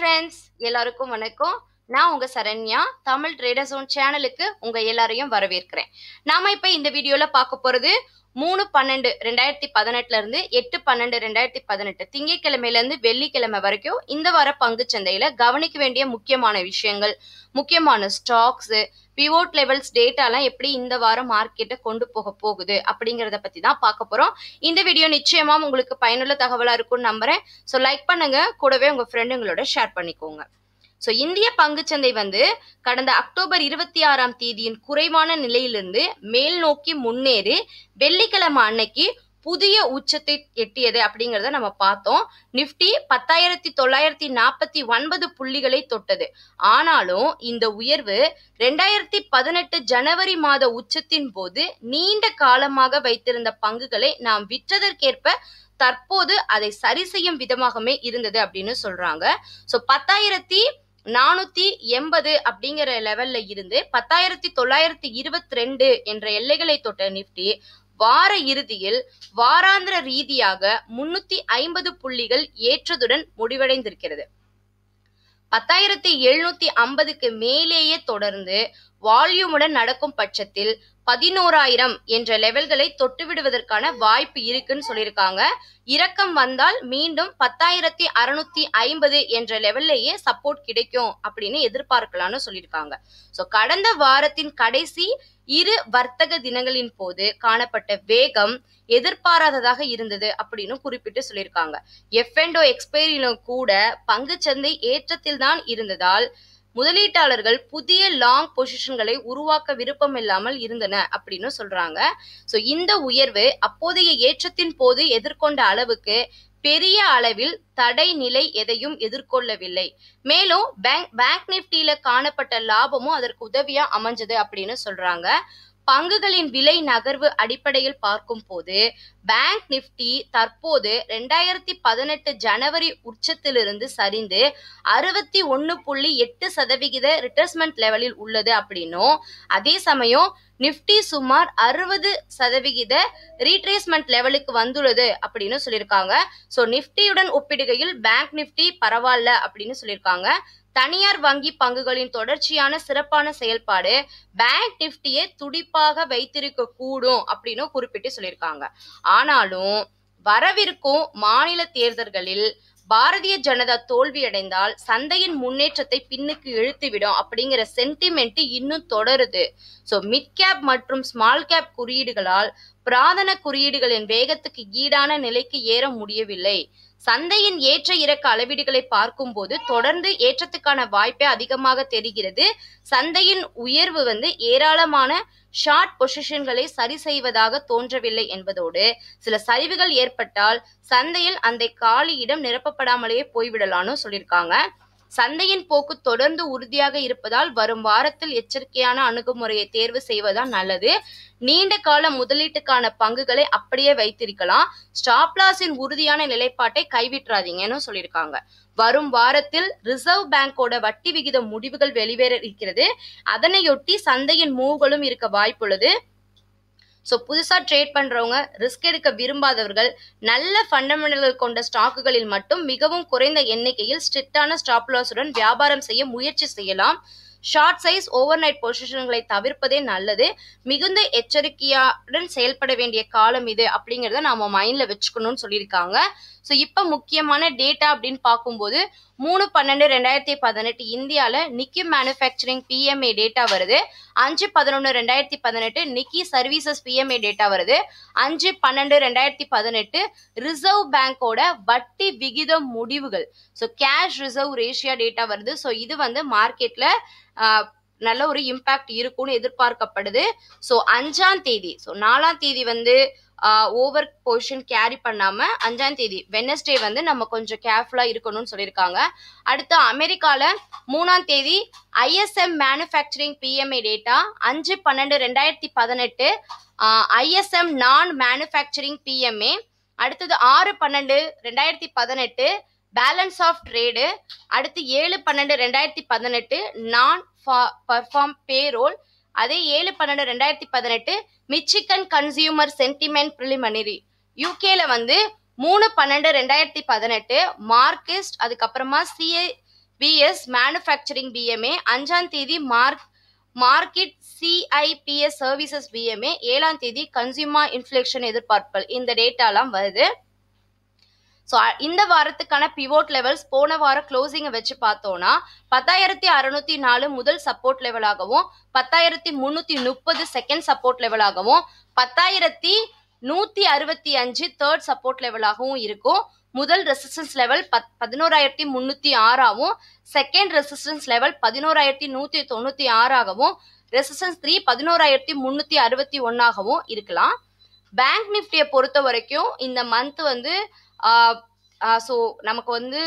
friends எல்லாருக்கும் வணக்கம் நான் உங்க சரண்யா தமிழ் ட்ரேடர் ஜோன் சேனலுக்கு உங்க எல்லாரையும் வரவேற்கிறேன் நாம இப்ப இந்த வீடியோல பார்க்க போறது மூணு பன்னெண்டு ரெண்டாயிரத்தி பதினெட்டுல இருந்து எட்டு பன்னெண்டு ரெண்டாயிரத்தி பதினெட்டு திங்கட்கிழமையில இருந்து வெள்ளிக்கிழமை வரைக்கும் இந்த வார பங்கு சந்தையில கவனிக்க வேண்டிய முக்கியமான விஷயங்கள் முக்கியமான ஸ்டாக்ஸ் பிவோட் லெவல்ஸ் டேட்டாலாம் எப்படி இந்த வாரம் மார்க்கெட்டை கொண்டு போக போகுது அப்படிங்கறத பத்தி தான் பார்க்க போறோம் இந்த வீடியோ நிச்சயமா உங்களுக்கு பயனுள்ள தகவலா இருக்கும்னு நம்புறேன் ஸோ லைக் பண்ணுங்க கூடவே உங்க ஃப்ரெண்டுங்களோட ஷேர் பண்ணிக்கோங்க ஸோ இந்திய பங்குச்சந்தை வந்து கடந்த அக்டோபர் இருபத்தி ஆறாம் தேதியின் குறைவான நிலையிலிருந்து மேல் நோக்கி முன்னேறி வெள்ளிக்கிழமை அன்னைக்கு புதிய உச்சத்தை எட்டியது அப்படிங்கிறத நம்ம பார்த்தோம் நிப்டி பத்தாயிரத்தி தொள்ளாயிரத்தி நாற்பத்தி ஒன்பது புள்ளிகளை தொட்டது ஆனாலும் இந்த உயர்வு ரெண்டாயிரத்தி பதினெட்டு ஜனவரி மாத உச்சத்தின் போது நீண்ட காலமாக வைத்திருந்த பங்குகளை நாம் விற்றதற்கேற்ப தற்போது அதை சரி செய்யும் விதமாகவே இருந்தது அப்படின்னு சொல்றாங்க ஸோ பத்தாயிரத்தி நானூத்தி எண்பது அப்படிங்கிற லெவல்ல இருந்து பத்தாயிரத்தி தொள்ளாயிரத்தி இருபத்தி ரெண்டு என்ற எல்லைகளை தொட்ட நிப்டி வார இறுதியில் வாராந்திர ரீதியாக முன்னூத்தி ஐம்பது புள்ளிகள் ஏற்றதுடன் முடிவடைந்திருக்கிறது பத்தாயிரத்தி எழுநூத்தி ஐம்பதுக்கு மேலேயே தொடர்ந்து வால்யூமுடன் நடக்கும் பட்சத்தில் பதினோராயிரம் என்ற லெவல்களை தொட்டு விடுவதற்கான வாய்ப்பு இருக்குன்னு சொல்லியிருக்காங்க இறக்கம் வந்தால் மீண்டும் பத்தாயிரத்தி அறுநூத்தி ஐம்பது என்ற லெவல்லையே சப்போர்ட் கிடைக்கும் அப்படின்னு எதிர்பார்க்கலாம்னு சொல்லியிருக்காங்க ஸோ கடந்த வாரத்தின் கடைசி இரு வர்த்தக தினங்களின் போது காணப்பட்ட வேகம் எதிர்பாராததாக இருந்தது அப்படின்னு குறிப்பிட்டு சொல்லியிருக்காங்க எஃப் அண்ட் எக்ஸ்பைரியிலும் கூட பங்குச்சந்தை ஏற்றத்தில் தான் இருந்ததால் முதலீட்டாளர்கள் புதிய லாங் பொசிஷன்களை உருவாக்க விருப்பம் இல்லாமல் இருந்தன அப்படின்னு சொல்றாங்க ஸோ இந்த உயர்வு அப்போதைய ஏற்றத்தின் போது எதிர்கொண்ட அளவுக்கு பெரிய அளவில் தடை நிலை எதையும் எதிர்கொள்ளவில்லை மேலும் பேங்க் பேங்க் நிப்டியில காணப்பட்ட லாபமும் அதற்கு உதவியா அமைஞ்சது அப்படின்னு சொல்றாங்க பங்குகளின் விலை நகர்வு அடிப்படையில் பார்க்கும் போது பேங்க் நிப்டி தற்போது ரெண்டாயிரத்தி பதினெட்டு ஜனவரி உச்சத்திலிருந்து சரிந்து அறுபத்தி ஒன்னு புள்ளி எட்டு சதவிகித ரிட்டர்ஸ்மெண்ட் லெவலில் உள்ளது அப்படின்னும் அதே சமயம் நிப்டி சுமார் அறுபது சதவிகித ரீட்ரேஸ்மெண்ட் லெவலுக்கு வந்துள்ளது அப்படின்னு சொல்லியிருக்காங்க ஸோ நிப்டியுடன் ஒப்பிடுகையில் பேங்க் நிப்டி பரவாயில்ல அப்படின்னு சொல்லியிருக்காங்க தனியார் வங்கி பங்குகளின் தொடர்ச்சியான சிறப்பான செயல்பாடு பேங்க் நிப்டியை துடிப்பாக வைத்திருக்க கூடும் அப்படின்னு குறிப்பிட்டு சொல்லியிருக்காங்க ஆனாலும் வரவிருக்கும் மாநில தேர்தல்களில் பாரதிய ஜனதா தோல்வியடைந்தால் சந்தையின் முன்னேற்றத்தை பின்னுக்கு இழுத்துவிடும் அப்படிங்கிற சென்டிமெண்ட் இன்னும் தொடருது ஸோ மிட் கேப் மற்றும் ஸ்மால் கேப் குறியீடுகளால் பிராதன குறியீடுகளின் வேகத்துக்கு ஈடான நிலைக்கு ஏற முடியவில்லை சந்தையின் ஏற்ற இறக்க அளவீடுகளை பார்க்கும்போது தொடர்ந்து ஏற்றத்துக்கான வாய்ப்பே அதிகமாக தெரிகிறது சந்தையின் உயர்வு வந்து ஏராளமான ஷார்ட் பொசிஷன்களை சரி செய்வதாக தோன்றவில்லை என்பதோடு சில சரிவுகள் ஏற்பட்டால் சந்தையில் அந்த காலி இடம் நிரப்பப்படாமலேயே போய்விடலாம்னு சொல்லியிருக்காங்க சந்தையின் போக்கு தொடர்ந்து உறுதியாக இருப்பதால் வரும் வாரத்தில் எச்சரிக்கையான அணுகுமுறையை தேர்வு செய்வதுதான் நல்லது நீண்ட கால முதலீட்டுக்கான பங்குகளை அப்படியே வைத்திருக்கலாம் ஸ்டாப்லாஸின் உறுதியான நிலைப்பாட்டை கைவிட்டுறாதீங்கன்னு சொல்லியிருக்காங்க வரும் வாரத்தில் ரிசர்வ் பேங்கோட வட்டி விகித முடிவுகள் வெளிவேற இருக்கிறது அதனையொட்டி சந்தையின் மூவ்களும் இருக்க வாய்ப்புள்ளது ஸோ புதுசாக ட்ரேட் பண்ணுறவங்க ரிஸ்க் எடுக்க விரும்பாதவர்கள் நல்ல ஃபண்டமெண்டல்கள் கொண்ட ஸ்டாக்குகளில் மட்டும் மிகவும் குறைந்த எண்ணிக்கையில் ஸ்ட்ரிக்டான ஸ்டாப் லாஸுடன் வியாபாரம் செய்ய முயற்சி செய்யலாம் ஷார்ட் சைஸ் ஓவர் நைட் பொசிஷன்களை தவிர்ப்பதே நல்லது மிகுந்த எச்சரிக்கையுடன் செயல்பட வேண்டிய காலம் இது அப்படிங்கிறத நாம மைண்ட்ல வச்சுக்கணும்னு சொல்லியிருக்காங்க ஸோ இப்போ முக்கியமான டேட்டா அப்படின்னு பார்க்கும்போது மூணு பன்னெண்டு ரெண்டாயிரத்தி பதினெட்டு இந்தியாவில் நிக்கி மேனுஃபேக்சரிங் பிஎம்ஏ டேட்டா வருது அஞ்சு பதினொன்று ரெண்டாயிரத்தி பதினெட்டு நிக்கி சர்வீசஸ் பிஎம்ஏ டேட்டா வருது அஞ்சு பன்னெண்டு ரெண்டாயிரத்தி பதினெட்டு ரிசர்வ் பேங்கோட வட்டி விகித முடிவுகள் so cash reserve ratio data வருது ஸோ இது வந்து மார்க்கெட்ல நல்ல ஒரு இம்பாக்ட் இருக்கும்னு எதிர்பார்க்கப்படுது ஸோ அஞ்சாம் தேதி ஸோ நாலாம் தேதி வந்து ஓவர் பொசிஷன் கேரி பண்ணாம அஞ்சாம் தேதி வெனஸ்டே வந்து நம்ம கொஞ்சம் கேர்ஃபுல்லா இருக்கணும்னு சொல்லியிருக்காங்க அடுத்து அமெரிக்கால மூணாம் தேதி ஐஎஸ்எம் மேனுஃபேக்சரிங் பிஎம்ஏ டேட்டா அஞ்சு பன்னெண்டு ரெண்டாயிரத்தி பதினெட்டு ஐஎஸ்எம் நான் மேனுஃபேக்சரிங் பிஎம்ஏ அடுத்தது ஆறு பன்னெண்டு ரெண்டாயிரத்தி பதினெட்டு பேலன்ஸ் ஆஃப் ட்ரேடு அடுத்து ஏழு பன்னெண்டு ரெண்டாயிரத்தி பதினெட்டு நான் பர்ஃபார்ம் பேரோல் அதே ஏழு பன்னெண்டு ரெண்டாயிரத்தி பதினெட்டு மிச்சிகன் கன்சியூமர் சென்டிமெண்ட் ப்ரிலிமினரி யூகேல வந்து மூணு பன்னெண்டு ரெண்டாயிரத்தி பதினெட்டு மார்க்கிஸ்ட் அதுக்கப்புறமா சிஏ பிஎஸ் மேனுஃபேக்சரிங் பிஎம்ஏ அஞ்சாம் தேதி mark market CIPS services PMI ஏழாம் தேதி கன்சியூமர் இன்ஃப்ளேஷன் எதிர்பார்ப்பல் இந்த டேட்டாலாம் வருது ஸோ இந்த வாரத்துக்கான பிவோட் லெவல்ஸ் போன வாரம் க்ளோசிங்கை வச்சு பார்த்தோம்னா பத்தாயிரத்தி அறுநூத்தி நாலு முதல் சப்போர்ட் லெவலாகவும் பத்தாயிரத்தி முந்நூற்றி முப்பது செகண்ட் சப்போர்ட் லெவலாகவும் பத்தாயிரத்தி நூற்றி அறுபத்தி அஞ்சு தேர்ட் சப்போர்ட் லெவலாகவும் இருக்கும் முதல் ரெசிஸ்டன்ஸ் லெவல் பத் பதினோராயிரத்தி முந்நூற்றி ஆறாகவும் செகண்ட் ரெசிஸ்டன்ஸ் லெவல் பதினோராயிரத்தி நூற்றி தொண்ணூற்றி ஆறாகவும் ரெசிஸ்டன்ஸ் த்ரீ பதினோராயிரத்தி முந்நூற்றி அறுபத்தி ஒன்றாகவும் இருக்கலாம் பேங்க் நிஃப்டியை பொறுத்த வரைக்கும் இந்த மந்த் வந்து ஸோ நமக்கு வந்து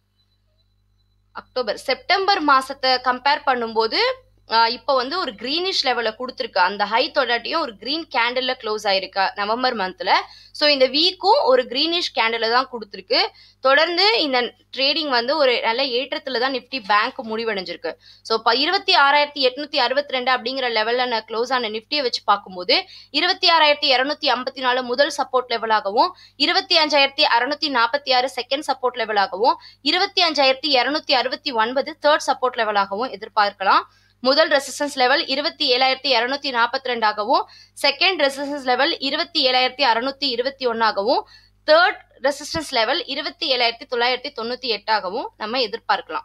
அக்டோபர் செப்டம்பர் மாசத்தை கம்பேர் பண்ணும்போது இப்போ வந்து ஒரு க்ரீனிஷ் லெவலில் கொடுத்துருக்கு அந்த ஹை தொடாட்டியும் ஒரு க்ரீன் கேண்டில் க்ளோஸ் ஆயிருக்கு நவம்பர் மந்த்தில் ஸோ இந்த வீக்கும் ஒரு க்ரீனிஷ் கேண்டில் தான் கொடுத்துருக்கு தொடர்ந்து இந்த ட்ரேடிங் வந்து ஒரு நல்ல ஏற்றத்தில் தான் நிஃப்டி பேங்க் முடிவடைஞ்சிருக்கு ஸோ இப்போ இருபத்தி ஆறாயிரத்தி எட்நூத்தி அறுபத்தி ரெண்டு அப்படிங்கிற லெவலில் நான் க்ளோஸ் ஆன நிஃப்டியை வச்சு பார்க்கும்போது இருபத்தி ஆறாயிரத்தி இரநூத்தி ஐம்பத்தி நாலு முதல் சப்போர்ட் லெவலாகவும் இருபத்தி அஞ்சாயிரத்தி அறுநூத்தி நாற்பத்தி ஆறு செகண்ட் சப்போர்ட் லெவலாகவும் இருபத்தி அஞ்சாயிரத்தி இரநூத்தி அறுபத்தி ஒன்பது தேர்ட் சப்போர்ட் லெவலாகவும் எதிர்பார்க்கலாம் முதல் ரெசிஸ்டன்ஸ் லெவல் இருபத்தி ஏழாயிரத்தி இரநூத்தி நாற்பத்தி ரெண்டாகவும் செகண்ட் ரெசிஸ்டன்ஸ் லெவல் இருபத்தி ஏழாயிரத்தி அறுநூத்தி இருபத்தி ஒன்னாகவும் தேர்ட் ரெசிஸ்டன்ஸ் லெவல் இருபத்தி ஏழாயிரத்தி தொள்ளாயிரத்தி தொண்ணூத்தி எட்டாகவும் நம்ம எதிர்பார்க்கலாம்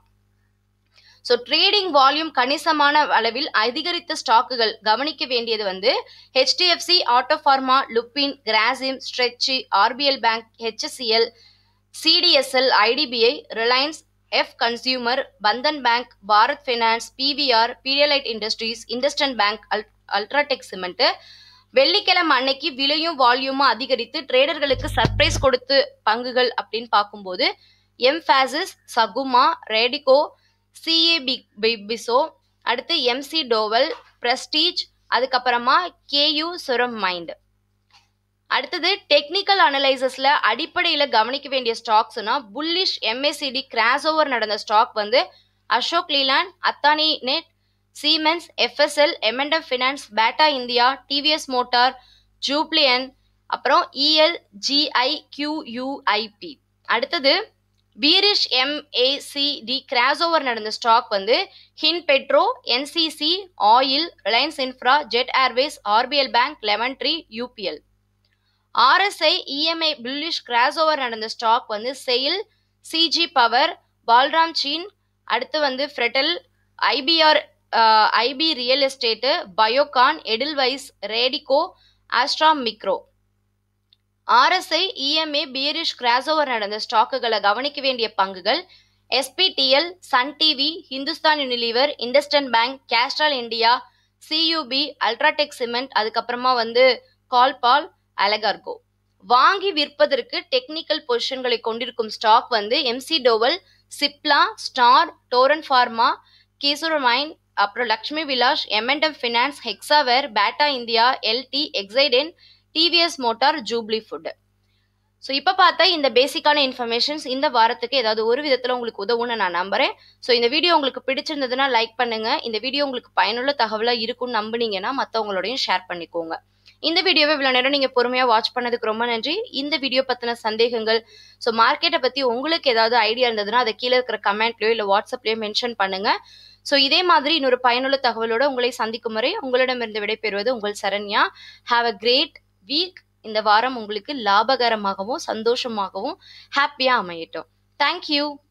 ஸோ ட்ரேடிங் வால்யூம் கணிசமான அளவில் அதிகரித்த ஸ்டாக்குகள் கவனிக்க வேண்டியது வந்து HDFC auto pharma Lupin Grasim ஸ்ட்ரெச்சி RBL bank HSCL CDSL IDBI Reliance F consumer Bandhan bank Bharat finance PVR Pidilite industries IndusInd bank அல் அல்ட்ராடெக் சிமெண்ட் வெள்ளிக்கிழமை அன்னைக்கு விலையும் வால்யூமும் அதிகரித்து ட்ரேடர்களுக்கு சர்ப்ரைஸ் கொடுத்து பங்குகள் அப்படின்னு பார்க்கும்போது எம்ஃபாசிஸ் சகுமா ரேடிகோ சிஏ பிசோ அடுத்து எம்சி டோவல் பிரஸ்டீஜ் அதுக்கப்புறமா கேயூ சுரம் மைண்ட் அடுத்தது டெக்னிக்கல் அனலைசஸ்ல அடிப்படையில கவனிக்க வேண்டிய ஸ்டாக்ஸ்னா புல்லிஷ் எம்ஏசிடி கிராஸ் ஓவர் நடந்த ஸ்டாக் வந்து Ashok Leyland Adani net Siemens FSL MNM finance Bata India TVS motor Jubilant அப்புறம் இஎல் ஜிஐ கியூயூஐபி அடுத்தது பீரிஷ் எம்ஏசிடி கிராஸ் ஓவர் நடந்த ஸ்டாக் வந்து Hind petro NCC oil Reliance infra Jet Airways RBL bank Lemon Tree UPL RSI EMI bullish cross over நடந்த stock வந்து SAIL CG power Balram சீன் அடுத்து வந்து ஃப்ரெட்டல் ஐபிஆர் IB real estate Biocon Edelweiss Radico astra micro RSI EMA bearish cross over நடந்த ஸ்டாக்குகளை கவனிக்க வேண்டிய பங்குகள் SPTL Sun TV Hindustan Unilever IndusInd bank Castrol India CUB UltraTech cement அதுக்கப்புறமா வந்து கால்பால் அலகார்கோ வாங்கி விற்பதற்கு டெக்னிக்கல் பொசிஷன்களை கொண்டிருக்கும் ஸ்டாக் வந்து McDowell Cipla star Torrent pharma கீசுரமைன் அப்புறம் லக்ஷ்மி விலாஸ் எம்என்டம் finance Hexaware Bata India LT எக்ஸைடென் TVS motor Jubilant food so இப்போ பார்த்தா இந்த பேசிக்கான இன்ஃபர்மேஷன்ஸ் இந்த வாரத்துக்கு ஏதாவது ஒரு விதத்தில் உங்களுக்கு உதவும்னு நான் நம்புறேன் ஸோ இந்த வீடியோ உங்களுக்கு பிடிச்சிருந்ததுன்னா லைக் பண்ணுங்க இந்த வீடியோ உங்களுக்கு பயனுள்ள தகவலாக இருக்கும்னு நம்புனீங்கன்னா மற்றவங்களோடையும் ஷேர் பண்ணிக்கோங்க இந்த வீடியோவை இவ்வளோ நேரம் நீங்கள் பொறுமையாக வாட்ச் பண்ணதுக்கு ரொம்ப நன்றி இந்த வீடியோ பற்றின சந்தேகங்கள் ஸோ மார்க்கெட்டை பற்றி உங்களுக்கு ஏதாவது ஐடியா இருந்ததுன்னா அதை கீழே இருக்கிற கமெண்ட்லையோ இல்லை வாட்ஸ்அப்லையோ மென்ஷன் பண்ணுங்க ஸோ இதே மாதிரி இன்னொரு பயனுள்ள தகவலோட உங்களை சந்திக்கும் வரை உங்களிடமிருந்து விடைபெறுவது உங்கள் Saranya have a great week இந்த வாரம் உங்களுக்கு லாபகரமாகவும் சந்தோஷமாகவும் ஹாப்பியாக அமையட்டும் தேங்க்யூ